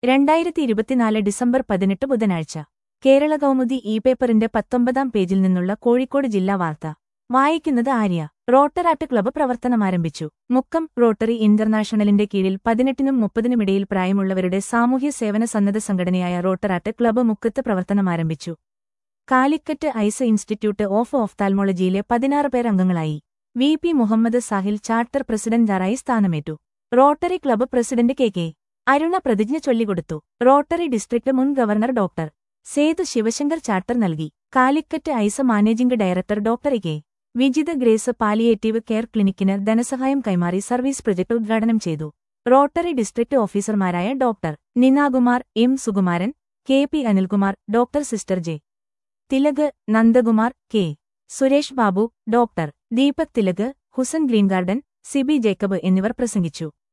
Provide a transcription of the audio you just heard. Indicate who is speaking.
Speaker 1: രണ്ടായിരത്തി ഇരുപത്തിനാല് ഡിസംബർ പതിനെട്ട് ബുധനാഴ്ച കേരള കൗമുദി ഇ പേപ്പറിന്റെ പത്തൊമ്പതാം പേജിൽ നിന്നുള്ള കോഴിക്കോട് ജില്ലാ വാർത്ത വായിക്കുന്നത് ആര്യ റോട്ടറാട്ട് ക്ലബ്ബ് പ്രവർത്തനമാരംഭിച്ചു മുക്കം റോട്ടറി ഇന്റർനാഷണലിന്റെ കീഴിൽ പതിനെട്ടിനും മുപ്പതിനുമിടയിൽ പ്രായമുള്ളവരുടെ സാമൂഹ്യ സേവന സന്നദ്ധ സംഘടനയായ റോട്ടറാട്ട് ക്ലബ്ബ് മുക്കത്ത് പ്രവർത്തനമാരംഭിച്ചു കാലിക്കറ്റ് ഐസ് ഇൻസ്റ്റിറ്റ്യൂട്ട് ഓഫ് ഓഫ്താൽമോളജിയിലെ പതിനാറ് പേർ അംഗങ്ങളായി V P Muhammad Sahil charter പ്രസിഡന്റാറായി സ്ഥാനമേറ്റു Rotary club president K K Aruna പ്രതിജ്ഞ ചൊല്ലിക്കൊടുത്തു റോട്ടറി ഡിസ്ട്രിക്ട് മുൻ governor doctor Sethu Sivasankar charter നൽകി Calicut ice managing director doctor K Vijitha Grace palliative care ക്ലിനിക്കിന് ധനസഹായം കൈമാറി സർവീസ് പ്രൊജക്ട് ഉദ്ഘാടനം ചെയ്തു റോട്ടറി ഡിസ്ട്രിക്ട് ഓഫീസർമാരായ doctor Ninakumar M Sukumaran K P Anilkumar doctor sister J Thilak Nandakumar K Suresh Babu doctor Deepak Thilak Hussain Green Garden Sibi Jacob എന്നിവർ പ്രസംഗിച്ചു